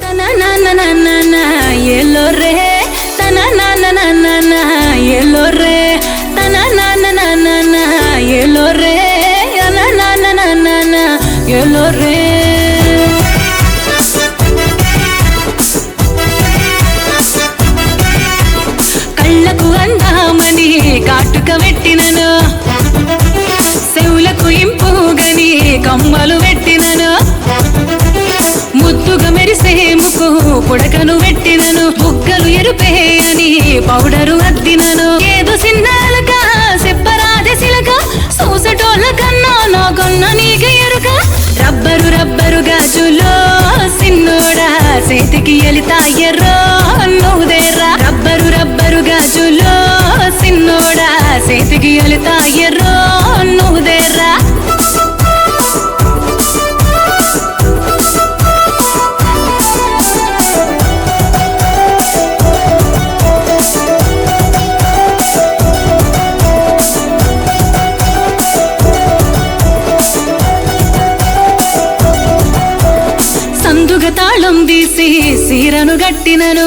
తన నాన్న నాన్న ఎల్లో రే తన నాన్న నాన్న ఎల్లో రే తన నాన్న నాన్న ఎల్లో రే తన నాన్న నాన్న ఎల్లో రే కళ్ళకు అందామని కాటుక పెట్టినను చెవులకు ఇంపుగని కమ్మలు పెట్టినను ముద్దుగా మెరిసే ముక్కు పుడకను పెట్టినను బుగ్గలు ఎరుపే అని పౌడరు అద్దినను ఏదో సిన్నాలక చెప్పరాదే సిలక సూసటోళ్ళ కన్నా నాకన్న నీక ఎరుక రబ్బరు రబ్బరు గాజులో సిన్నోడా చేతికి ఎలితా ఎర్రో నువ్వుదేరా రబ్బరు రబ్బరు గాజులో సిన్నోడా చేతికి ఎలితా ఎర్రో నువ్వుదేరా సందుగ తాళం తీసి సీరను గట్టినను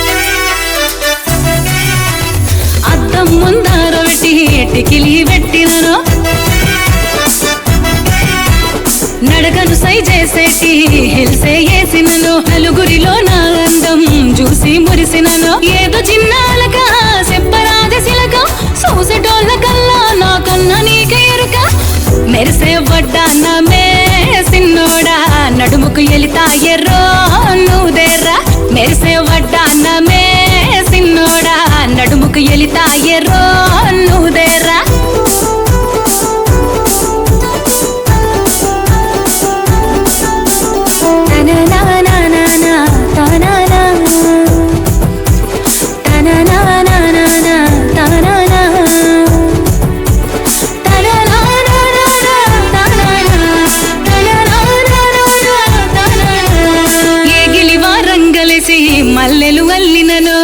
అద్దం ముందర పెట్టి టికిలి పెట్టినను నడకను సై చేసేటి హిల్సే వేసినను నలుగురిలో నా అందం చూసి మురిసినను ఏదో చిన్నాలక చెప్పరాదే సిలక చూసేటోళ్ళ కల్లా నాకన్నా నీక ఎరుక మెరిసే వడ్డానమే సిన్నోడా నడుముకు ఎలితా ఎర్రో నువ్వుదేర్రా మెరిసే వడ్డానమే సిన్నోడా నడుముకు ఎలితా ఎర్రో నువ్వుదేర్రా తననానానానా, తననా. తననానానానా, తననా. తననానానానా, తననా. తననానానానా, తననా. ఏగిలి వారంగలేసి మల్లెలు అల్లినను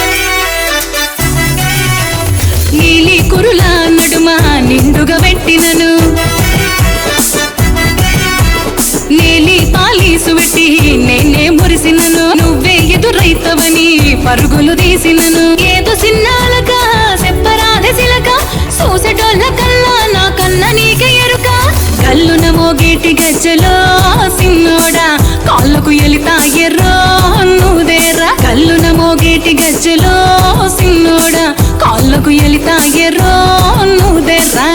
నీలి కురుల నడుమ నిండుగా పెట్టినను నీలి పాలీసు పెట్టి నేనే మురిసినను నువ్వే ఎదురైతవని పరుగులు తీసినను ఏదో సిన్నాలక చెప్పరాదే సిలక చూసేటోళ్ళ కల్లా నా కన్న నీక ఎరుక కల్లున మోగేటి గజ్జలో సిన్నోడా కాళ్ళకు ఎలితా ఎర్రో నువ్వుదేరా కల్లున మోగేటి గజ్జలో సిన్నోడా కాళ్ళకు ఎలితా ఎర్రో నువ్వుదేరా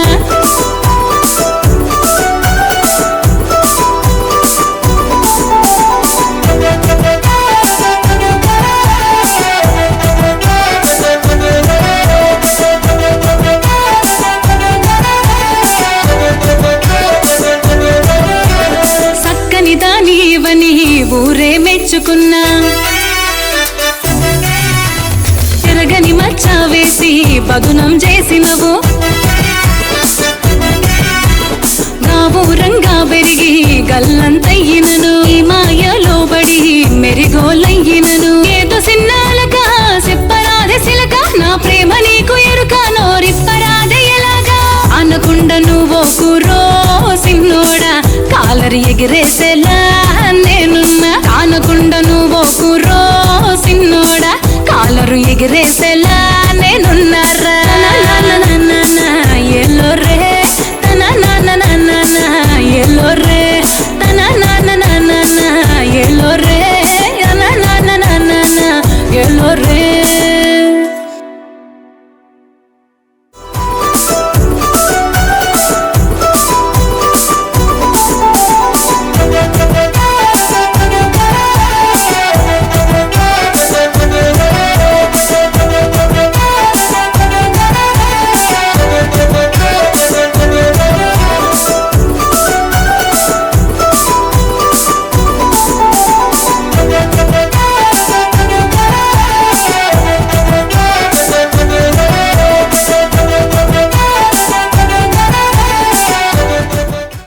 సక్కని దానివని ఊరే మెచ్చుకున్నా తిరగని మచ్చ వేసి పదునం చేసినవు రంగా పెరిగి గల్లంతయ్యినను ఈ మాయలో బడి మెరిగోలయ్యినను ఏదో సిన్నాలక చెప్పరాదే సిలక నా ప్రేమ నీకు ఎరుక నోరిప్పరాదే ఎలాగా అనకుండా నువ్వు కురో సిన్నోడా కాలరి ఎగిరేసేలా నేనున్నా కానకుండా నువ్వు కురో సిన్నోడా కాలరు ఎగిరేసేలా